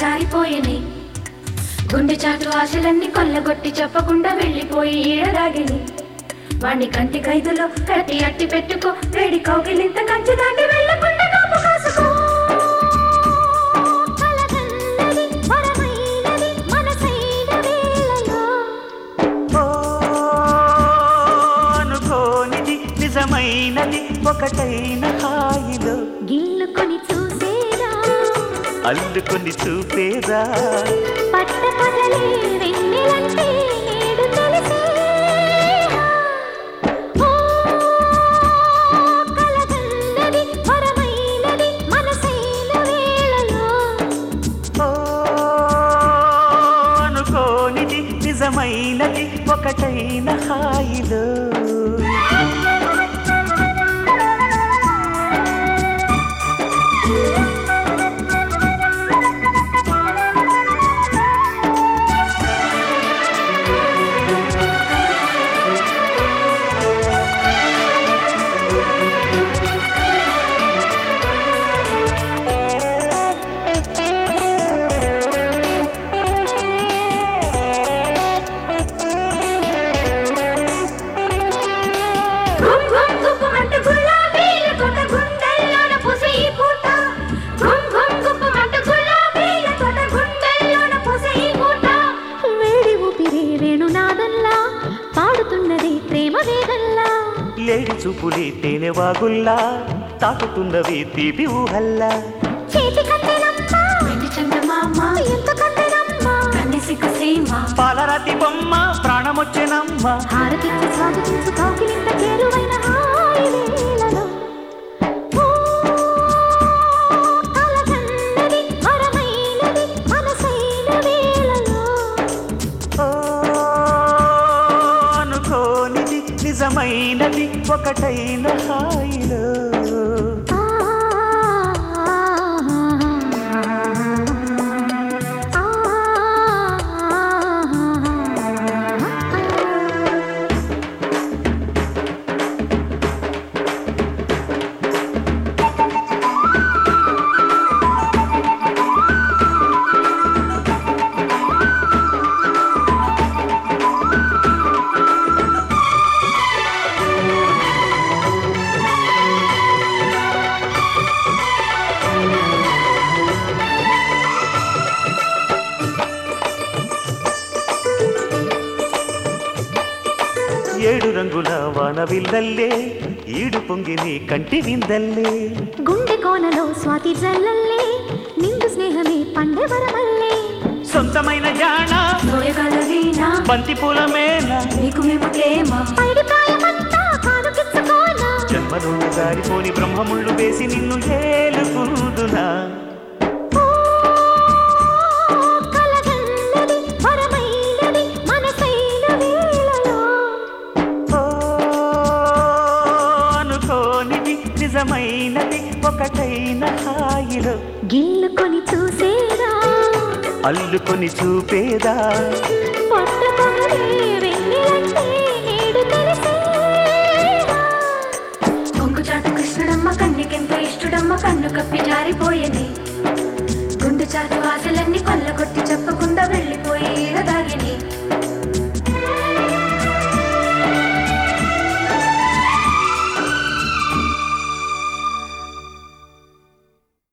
జారిపోయని గుండె చాటు ఆశలన్నీ కొల్లగొట్టి చెప్పకుండా వెళ్ళిపోయి ఈడదాగిని వాణ్ణి కంటి ఖైదులో కట్టి అట్టి పెట్టుకో వేడి కౌగిలింత కంచి దాటి వెళ్ళకుండా కాపు కాసుకో కలగన్నది వరమైనది మనసైన వేళలో ఓ అనుకోనిది నిజమైనది ఒకటైన హాయిలో గిల్లుకొని చూసేరా అల్లుకొని చూపేదా పట్ట పగలే వెన్నెలంటే నేడు తెలిసేరా ఓ కలగన్నది వరమైనది మనసైన వేళలో ఓ అనుకోనిది నిజమైనది ఒకటైన హాయిలో గుమ్ గుమ్ గుప్పుమంటూ గులాబీల తోట గుండెల్లోన పూసే ఈ పూట గుమ్ గుమ్ గుప్పుమంటూ గులాబీల తోట గుండెల్లోన పూసే ఈ పూట వేడి ఊపిరి వేణునాదల్లా పాడుతున్నది ప్రేమ వేదల్లా లేడి చూపులే తేనె వాగుల్లా తాకుతున్నవి తీపి ఊహల్లా చేతి కంటెనమ్మా వెండి చందమామ ఎంత కంటెనమ్మా కన్నెసిక సీమ పాలరాతి బొమ్మ ప్రాణమొచ్చెనమ్మ హారతిచ్చి స్వాగతించు కౌకిలింత చేరువైన హాయి వేళలో ఓ కలగన్నది వరమైనది మనసైన వేళలో ఓ అనుకోనిది నిజమైనది ఒకటైన హాయిలో ఆ ఏడు రంగుల వాన విల్లల్లే ఈడు పొంగి నీ కంటి విందల్లే గుండె కోనలో స్వాతి జల్లల్లే నిండు స్నేహమే పండే వరమల్లే సొంతమైన జాణ సోయగల వీణ బంతి పూల మేన నీకు మేము ప్రేమ పైడి ప్రాయమంతా కానుకిచ్చుకోనా జన్మను దారిపోని బ్రహ్మముళ్ళు వేసి నిన్ను ఏలుకుందునా ఓ కలగన్నది వరమైనది మనసైన వేళలో ఓ అనుకోనిది నిజమైనది ఒకటైన హాయిలో గిల్లుకొని చూసేరా అల్లుకొని చూపేదా పొట్ట పగలే వెన్నెలంటే నేడు తెలిసేరా కొంగు చాటు కృష్ణుడమ్మ కన్నికెంతో ఇష్టడమ్మ కన్ను కప్పి జారిపోయేది గుండె చాటు ఆశలన్నీ కొల్ల